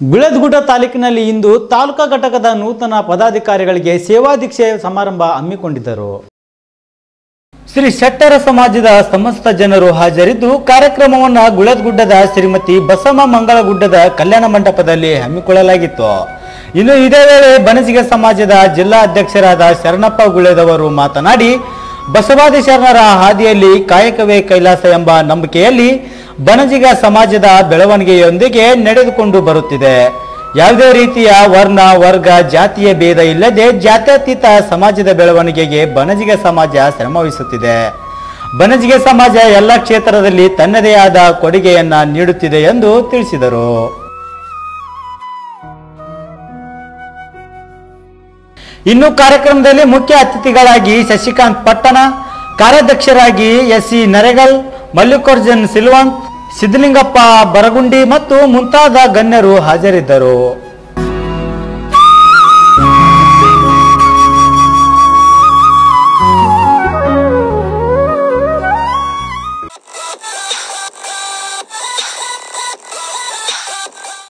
ಬಿಳದ್ಗುಡ್ಡ ತಾಲೂಕಿನಲ್ಲಿ ಇಂದು ತಾಲೂಕಾ ಘಟಕದ ನೂತನ ಪದಾಧಿಕಾರಿಗಳಿಗೆ ಸೇವಾದೀಕ್ಷೆ ಸಮಾರಂಭ ಹಮ್ಮಿಕೊಂಡಿದ್ದರು ಶ್ರೀ ಶೆಟ್ಟರ ಸಮಾಜದ ಸಮಸ್ತ ಜನರು ಹಾಜರಿದ್ದು ಕಾರ್ಯಕ್ರಮವನ್ನು ಗುಳದ್ಗುಡ್ಡದ ಶ್ರೀಮತಿ ಬಸಮ್ಮ ಮಂಗಳಗುಡ್ಡದ ಕಲ್ಯಾಣ ಮಂಟಪದಲ್ಲಿ ಹಮ್ಮಿಕೊಳ್ಳಲಾಗಿತ್ತು ಇನ್ನು ಇದೇ ವೇಳೆ ಬನಜಿಗೆ ಸಮಾಜದ ಜಿಲ್ಲಾ ಅಧ್ಯಕ್ಷರಾದ ಶರಣಪ್ಪ ಗುಳೆದವರು ಮಾತನಾಡಿ ಬಸವಾದಿ ಶರಣರ ಹಾದಿಯಲ್ಲಿ ಕಾಯಕವೇ ಕೈಲಾಸ ಎಂಬ ನಂಬಿಕೆಯಲ್ಲಿ ಬನಜಿಗ ಸಮಾಜದ ಬೆಳವಣಿಗೆಯೊಂದಿಗೆ ನಡೆದುಕೊಂಡು ಬರುತ್ತಿದೆ ಯಾವುದೇ ರೀತಿಯ ವರ್ಣ ವರ್ಗ ಜಾತಿಯ ಭೇದ ಇಲ್ಲದೆ ಜಾತ್ಯತೀತ ಸಮಾಜದ ಬೆಳವಣಿಗೆಗೆ ಬನಜಿಗೆ ಸಮಾಜ ಶ್ರಮವಹಿಸುತ್ತಿದೆ ಬನಜಿಗೆ ಸಮಾಜ ಎಲ್ಲ ಕ್ಷೇತ್ರದಲ್ಲಿ ತನ್ನದೇ ಆದ ಕೊಡುಗೆಯನ್ನ ನೀಡುತ್ತಿದೆ ಎಂದು ತಿಳಿಸಿದರು ಇನ್ನು ಕಾರ್ಯಕ್ರಮದಲ್ಲಿ ಮುಖ್ಯ ಅತಿಥಿಗಳಾಗಿ ಶಶಿಕಾಂತ್ ಪಟ್ಟಣ ಕಾರ್ಯಾಧ್ಯಕ್ಷರಾಗಿ ಎಸ್ ಸಿ ನರೆಗಲ್ ಮಲ್ಲಿಕಾರ್ಜುನ್ ಸಿಲ್ವಂತ್ ಸಿದ್ದಲಿಂಗಪ್ಪ ಬರಗುಂಡಿ ಮತ್ತು ಮುಂತಾದ ಗಣ್ಯರು ಹಾಜರಿದ್ದರು